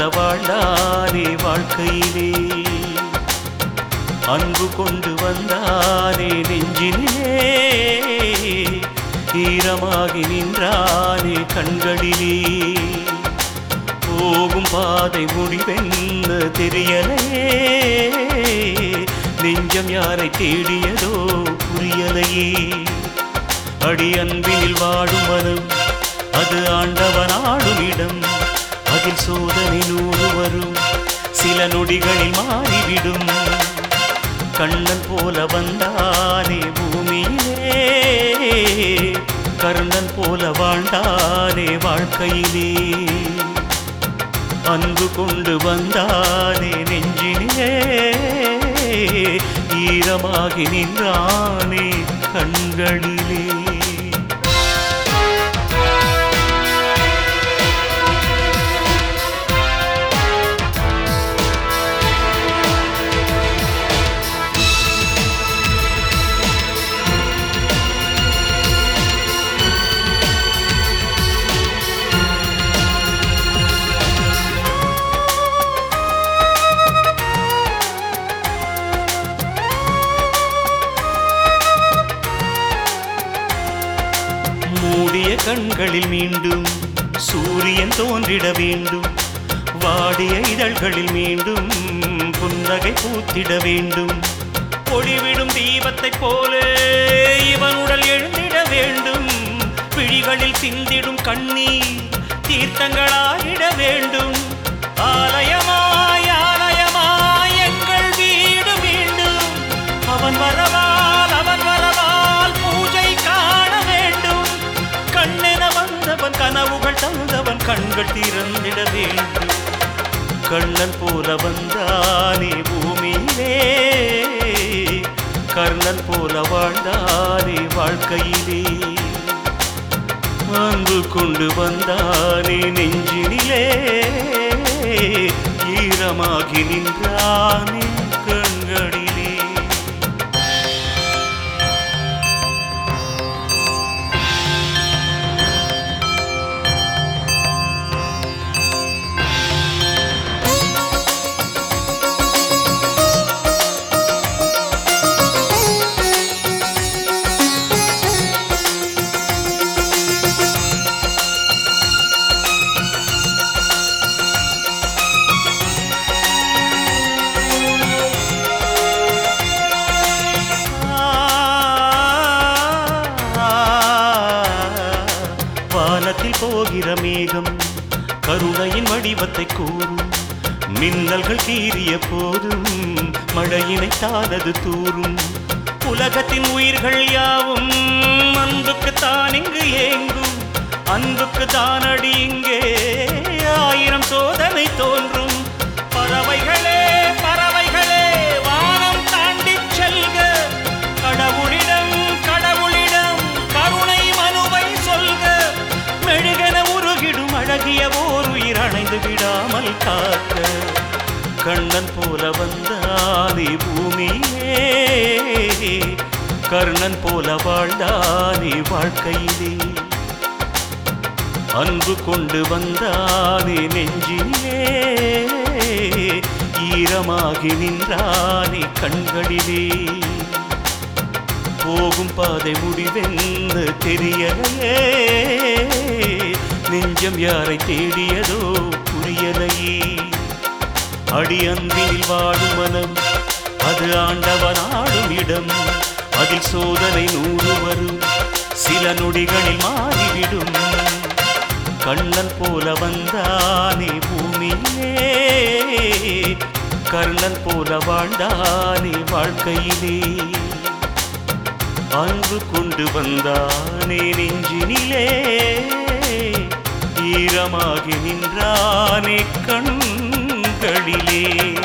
வாழ்ந்தானே வாழ்க்கையிலே அன்பு கொண்டு வந்தானே நெஞ்சினிலே ஈரமாகி நின்றானே கண்களிலே போகும் பாதை முடிவென்ன தெரியலையே நெஞ்சம் யாரை தேடியதோ புரியலையே அடி அன்பினில் வாழும் மனம் அது ஆண்டவன் ஆடும் இடம் அதில் சோதனை நூறு வரும் சில நொடிகளில் மாறிவிடும் கண்ணன் போல வந்தானே பூமியிலே கர்ணன் போல வாழ்ந்தானே வாழ்க்கையிலே அன்பு கொண்டு வந்தானே நெஞ்சினிலே ஈரமாகி நின்றானே கண்களிலே மூடிய கண்களில் மீண்டும் சூரியன் தோன்றிட வேண்டும் வாடிய இதழ்களில் மீண்டும் புன்னகை பூத்திட வேண்டும் ஒளிவிடும் தீபத்தைப் போல இவன் உடல் எழுந்திட வேண்டும் விழிகளில் சிந்திடும் கண்ணீர் தீர்த்தங்களாகிட வேண்டும் ஆலயமாய் ஆலயமாய் எங்கள் வீடு மீண்டும் அவன் வரவால் அவன் வரவால் பூஜை காண வேண்டும் கண்ணென வந்தவன் கனவுகள் தந்தவன் கண்கள் திறந்திட வேண்டும் கண்ணன் போல வந்தானே பூமியிலே கர்ணன் போல வாழ்ந்தானே வாழ்க்கையிலே அன்பு கொண்டு வந்தானே நெஞ்சினிலே ஈரமாகி நின்றானே கண்களிலே வானத்தில் போகிற மேகம் கருணையின் வடிவத்தை கூறும் மின்னல்கள் கீறிய போதும் மழையினை தானது தூறும் உலகத்தின் உயிர்கள் யாவும் அன்புக்கு தான் இங்கு ஏங்கும் அன்புக்கு தானடி இங்கே ஆயிரம் சோதனை தோன்றும் பறவைகளே பறவைகளே வானம் தாண்டிச் செல்க கடவுளிடம் கடவுளிடம் கருணை மனுவை சொல்க மெழுகென உருகிடும் அழகிய ஓர் உயிர் அணைந்து விடாமல் காக்க கண்ணன் போல வந்தானே பூமியே கர்ணன் போல வாழ்ந்தானே வாழ்க்கையிலே அன்பு கொண்டு வந்தானே நெஞ்சிலே ஈரமாகி நின்றானே கண்களிலே போகும் பாதை முடிவென்று தெரியலையே நெஞ்சம் யாரை தேடியதோ புரியலையே அடி அன்பில் வாழும் மனம் அது ஆண்டவன் ஆடும் இடம் அதில் சோதனை நூறு வரும் சில நொடிகளில் மாறிவிடும் கண்ணன் போல வந்தானே பூமியிலே கர்ணன் போல வாழ்ந்தானே வாழ்க்கையிலே அன்பு கொண்டு வந்தானே நெஞ்சினிலே ஈரமாகி நின்றானே கண்களிலே